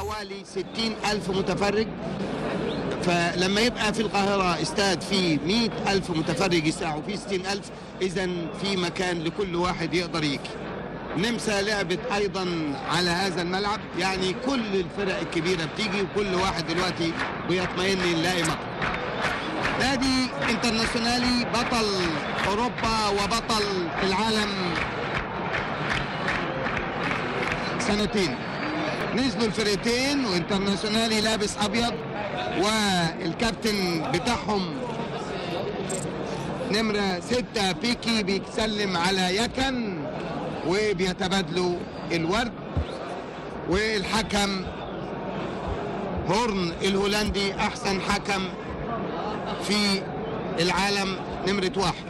حوالي 60 ألف متفرج فلما يبقى في القاهرة استاد فيه 100 ألف متفرج يساعوا فيه 60 ألف إذا في مكان لكل واحد يقدر يجي نمسا لعبت أيضا على هذا الملعب يعني كل الفرق الكبيرة بتيجي وكل واحد دلوقتي بيطمئن يلاقي مكان نادي انترناسيونالي بطل أوروبا وبطل العالم سنتين نزلوا الفرقتين وانترناسيونالي لابس ابيض والكابتن بتاعهم نمرة ستة بيكي بيسلم على يكن وبيتبادلوا الورد والحكم هورن الهولندي احسن حكم في العالم نمرة واحد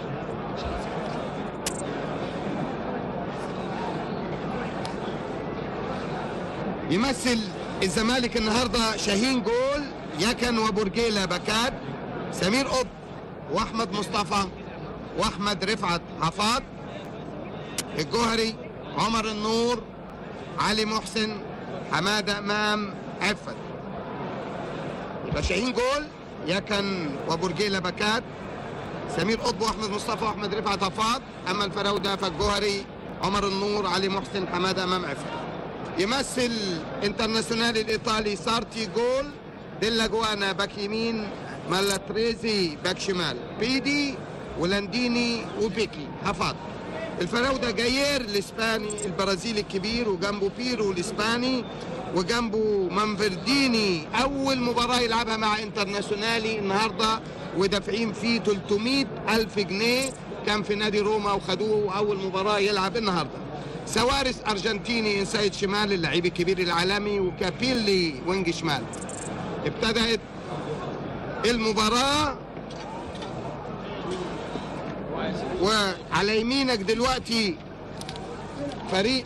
يمثل الزمالك النهارده شاهين جول يكن وبرجيلة باكات سمير قط واحمد مصطفى واحمد رفعت حفاظ الجوهري عمر النور علي محسن حماده امام عفت يبقى شاهين جول يكن وبرجيلة باكات سمير قطب واحمد مصطفى واحمد رفعت حفاظ اما الفراوده فالجوهري عمر النور علي محسن حماده امام عفت يمثل انترناسيونال الايطالي سارتي جول ديلا جوانا باك يمين مالاتريزي باك شمال بيدي ولانديني وبيكي حفاظ الفراوده جاير الاسباني البرازيلي الكبير وجنبه بيرو الاسباني وجنبه مانفرديني اول مباراه يلعبها مع انترناسيونالي النهارده ودافعين فيه 300 الف جنيه كان في نادي روما وخدوه اول مباراه يلعب النهارده سوارس ارجنتيني انسايد شمال اللعيب الكبير العالمي وكابيلي وينج شمال ابتدأت المباراة وعلى يمينك دلوقتي فريق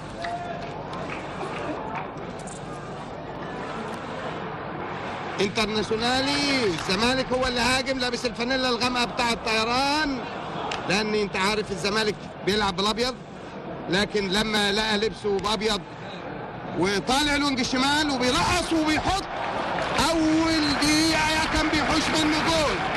انترناسيونالي الزمالك هو اللي هاجم لابس الفانيلا الغامقه بتاع الطيران لان انت عارف الزمالك بيلعب بالابيض لكن لما لقى لبسه بابيض وطالع الوينج الشمال وبيرقص وبيحط اول دقيقه كان بيحوش منه جول